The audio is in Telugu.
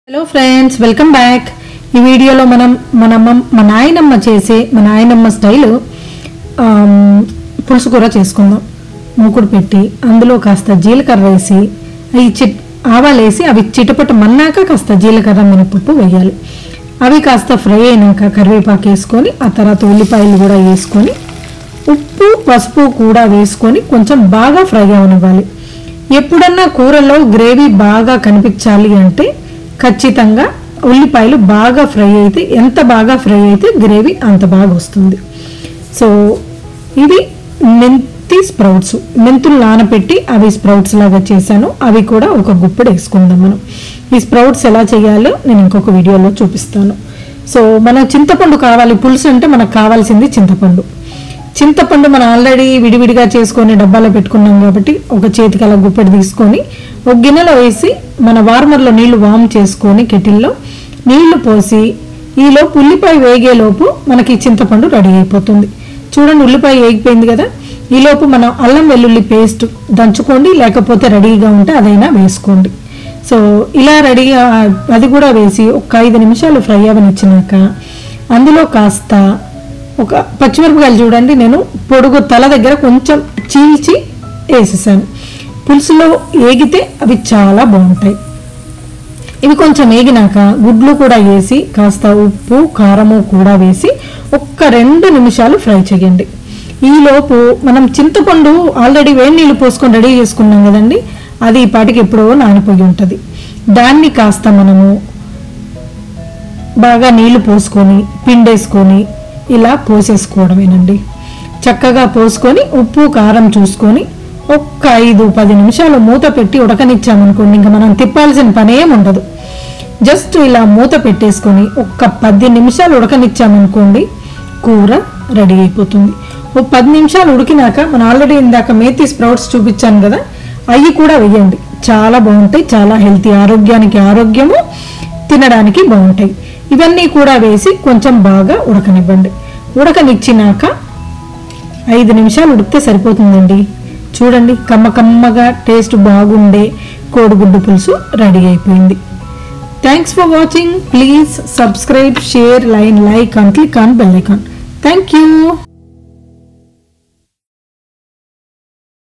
హలో ఫ్రెండ్స్ వెల్కమ్ బ్యాక్ ఈ వీడియోలో మనం మన అమ్మ- మా నాయనమ్మ చేసే మా నాయనమ్మ స్టైల్ ఆమ్, పులుసు కూర చేసుకుందాం మూకుడు పెట్టి అందులో కాస్త జీలకర్ర వేసి అవి చిట్ ఆవాలు వేసి అవి చిటపట మన్నాక కాస్త జీలకర్ర మినపప్పు వేయాలి అవి కాస్త ఫ్రై అయినాక కరివేపాకు వేసుకొని ఆ తర్వాత ఉల్లిపాయలు కూడా వేసుకొని ఉప్పు పసుపు కూడా వేసుకొని కొంచెం బాగా ఫ్రై అవనివ్వాలి ఎప్పుడన్నా కూరలో గ్రేవీ బాగా కనిపించాలి అంటే ఖచ్చితంగా ఉల్లిపాయలు బాగా ఫ్రై అయితే ఎంత బాగా ఫ్రై అయితే గ్రేవీ అంత బాగా వస్తుంది సో ఇది మెంతి స్ప్రౌట్స్ మెంతులు నానబెట్టి అవి స్ప్రౌట్స్ లాగా చేశాను అవి కూడా ఒక గుప్పెడు వేసుకుందాం మనం ఈ స్ప్రౌట్స్ ఎలా చేయాలో నేను ఇంకొక వీడియోలో చూపిస్తాను సో మన చింతపండు కావాలి పులుసు అంటే మనకు కావాల్సింది చింతపండు చింతపండు మనం ఆల్రెడీ విడివిడిగా చేసుకొని డబ్బాలో పెట్టుకున్నాం కాబట్టి ఒక చేతికి అలా గుప్పెడు తీసుకొని ఒక గిన్నెలో వేసి మన వార్మర్లో నీళ్లు వామ్ చేసుకొని కెటిల్లో నీళ్లు పోసి ఈలోపు ఉల్లిపాయ వేగేలోపు మనకి చింతపండు రెడీ అయిపోతుంది చూడండి ఉల్లిపాయ వేగిపోయింది కదా ఈలోపు మనం అల్లం వెల్లుల్లి పేస్ట్ దంచుకోండి లేకపోతే రెడీగా ఉంటే అదైనా వేసుకోండి సో ఇలా రెడీగా అది కూడా వేసి ఒక ఐదు నిమిషాలు ఫ్రై అవనిచ్చినాక అందులో కాస్త ఒక పచ్చిమిరపకాయలు చూడండి నేను పొడుగు తల దగ్గర కొంచెం చీల్చి వేసేసాను పులుసులో ఏగితే అవి చాలా బాగుంటాయి ఇవి కొంచెం వేగినాక గుడ్లు కూడా వేసి కాస్త ఉప్పు కారము కూడా వేసి ఒక్క రెండు నిమిషాలు ఫ్రై చేయండి ఈలోపు మనం చింతపండు ఆల్రెడీ వేడి నీళ్ళు పోసుకొని రెడీ చేసుకున్నాం కదండి అది ఈ పాటికి ఎప్పుడో నానిపోయి ఉంటుంది దాన్ని కాస్త మనము బాగా నీళ్లు పోసుకొని పిండేసుకొని ఇలా పోసేసుకోవడమేనండి చక్కగా పోసుకొని ఉప్పు కారం చూసుకొని ఒక్క ఐదు పది నిమిషాలు మూత పెట్టి ఉడకనిచ్చామనుకోండి ఇంకా మనం తిప్పాల్సిన పని ఏం ఉండదు జస్ట్ ఇలా మూత పెట్టేసుకొని ఒక్క పది నిమిషాలు ఉడకనిచ్చామనుకోండి కూర రెడీ అయిపోతుంది ఓ పది నిమిషాలు ఉడికినాక మనం ఆల్రెడీ ఇందాక మేతి స్ప్రౌట్స్ చూపించాను కదా అవి కూడా వేయండి చాలా బాగుంటాయి చాలా హెల్తీ ఆరోగ్యానికి ఆరోగ్యము తినడానికి బాగుంటాయి ఇవన్నీ కూడా వేసి కొంచెం బాగా ఉడకనివ్వండి ఉడకనిచ్చినాక ఐదు నిమిషాలు ఉడికితే సరిపోతుందండి చూడండి కమ్మ కమ్మగా టేస్ట్ బాగుండే కోడిగుడ్డు పులుసు రెడీ అయిపోయింది thanks for watching please subscribe share line like and click on bell icon thank you